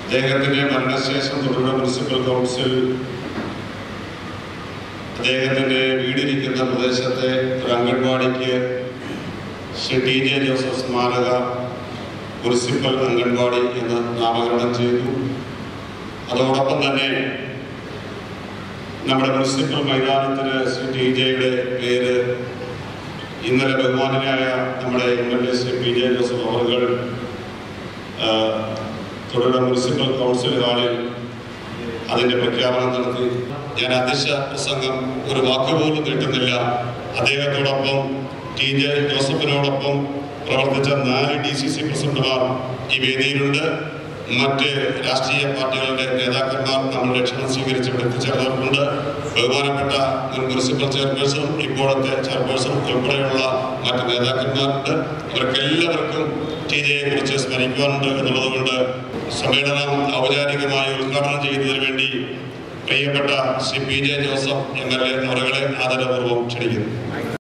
അദ്ദേഹത്തിന്റെ മരണശേഷം Thodupuzha municipal council അദ്ദേഹത്തിന്റെ വീടിരിക്കുന്ന പ്രദേശത്തെ ഒരു അംഗൻവാടിക്ക് ശ്രീ ടി ജെ ജോസഫ് സ്മാരക മുനിസിപ്പൽ അംഗൻവാടി എന്ന് നാമകരണം ചെയ്തു അതോടൊപ്പം തന്നെ നമ്മുടെ മുനിസിപ്പൽ മൈതാനത്തിന് ശ്രീ ടി ജെയുടെ പേര് ഇന്നലെ ബഹുമാനായ നമ്മുടെ M L A Shri P J Joseph അവറുകൾ തുടരുടെ മുനിസിപ്പൽ കൗൺസിൽ ഹാളിൽ അതിന്റെ പ്രഖ്യാപനം നടത്തി ഞാൻ അധ്യക്ഷ പ്രസംഗം ഒരു വാക്കുപോലും കിട്ടുന്നില്ല അദ്ദേഹത്തോടൊപ്പം ടി ജെ ജോസഫിനോടൊപ്പം പ്രവർത്തിച്ച നാല് ഡി സി സി പ്രസിഡന്റുമാർ ഈ വേദിയിലുണ്ട് മറ്റ് രാഷ്ട്രീയ പാർട്ടികളുടെ നേതാക്കന്മാർ നമ്മുടെ ക്ഷണം സ്വീകരിച്ച് ഇവിടെ എത്തിച്ചേർന്നിട്ടുണ്ട് ബഹുമാനപ്പെട്ട മുൻ മുനിസിപ്പൽ ചെയർപേഴ്സൺ ഇപ്പോഴത്തെ ചെയർപേഴ്സൺ ഉൾപ്പെടെയുള്ള മറ്റ് നേതാക്കന്മാരുണ്ട് അവർക്ക് എല്ലാവർക്കും ടി ജെയെ കുറിച്ച് സ്മരിക്കുവാനുണ്ട് എന്നുള്ളതുകൊണ്ട് സമ്മേളനം ഔപചാരികമായി ഉദ്ഘാടനം ചെയ്യുന്നതിന് വേണ്ടി പ്രിയപ്പെട്ട Shri P J Joseph M L A അവരെ ആദരപൂർവ്വം ക്ഷണിക്കുന്നു